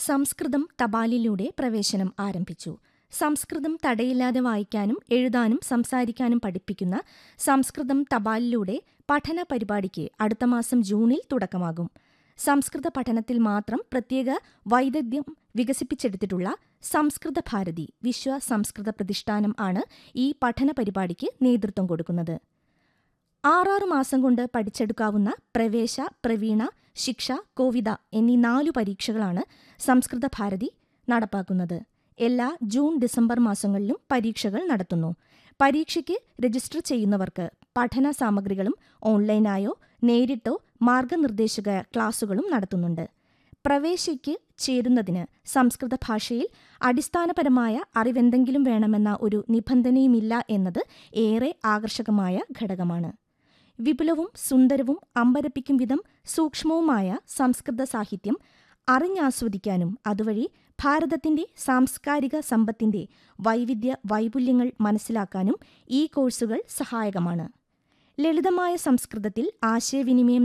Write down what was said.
സംസ്കൃതം തപാലിലൂടെ പ്രവേശനം ആരംഭിച്ചു സംസ്കൃതം തടയില്ലാതെ വായിക്കാനും എഴുതാനും സംസാരിക്കാനും പഠിപ്പിക്കുന്ന സംസ്കൃതം തപാലിലൂടെ പഠന പരിപാടിക്ക് അടുത്ത മാസം ജൂണിൽ തുടക്കമാകും സംസ്കൃത പഠനത്തിൽ മാത്രം പ്രത്യേക വൈദഗ്ധ്യം വികസിപ്പിച്ചെടുത്തിട്ടുള്ള സംസ്കൃത ഭാരതി വിശ്വ സംസ്കൃത പ്രതിഷ്ഠാനം ആണ് ഈ പഠന പരിപാടിക്ക് നേതൃത്വം കൊടുക്കുന്നത് ആറാറ് മാസം കൊണ്ട് പഠിച്ചെടുക്കാവുന്ന പ്രവേശ പ്രവീണ ശിക്ഷ കോവിത എന്നീ നാലു പരീക്ഷകളാണ് സംസ്കൃത ഭാരതി നടപ്പാക്കുന്നത് എല്ലാ ജൂൺ ഡിസംബർ മാസങ്ങളിലും പരീക്ഷകൾ നടത്തുന്നു പരീക്ഷയ്ക്ക് രജിസ്റ്റർ ചെയ്യുന്നവർക്ക് പഠന സാമഗ്രികളും ഓൺലൈനായോ നേരിട്ടോ മാർഗനിർദ്ദേശക ക്ലാസുകളും നടത്തുന്നുണ്ട് പ്രവേശയ്ക്ക് ചേരുന്നതിന് സംസ്കൃത ഭാഷയിൽ അടിസ്ഥാനപരമായ അറിവെന്തെങ്കിലും വേണമെന്ന ഒരു നിബന്ധനയുമില്ല എന്നത് ഏറെ ആകർഷകമായ ഘടകമാണ് വിപുലവും സുന്ദരവും അമ്പരപ്പിക്കും വിധം സൂക്ഷ്മവുമായ സംസ്കൃത സാഹിത്യം അറിഞ്ഞാസ്വദിക്കാനും അതുവഴി ഭാരതത്തിന്റെ സാംസ്കാരിക സമ്പത്തിന്റെ വൈവിധ്യ വൈപുല്യങ്ങൾ മനസ്സിലാക്കാനും ഈ കോഴ്സുകൾ സഹായകമാണ് ലളിതമായ സംസ്കൃതത്തിൽ ആശയവിനിമയം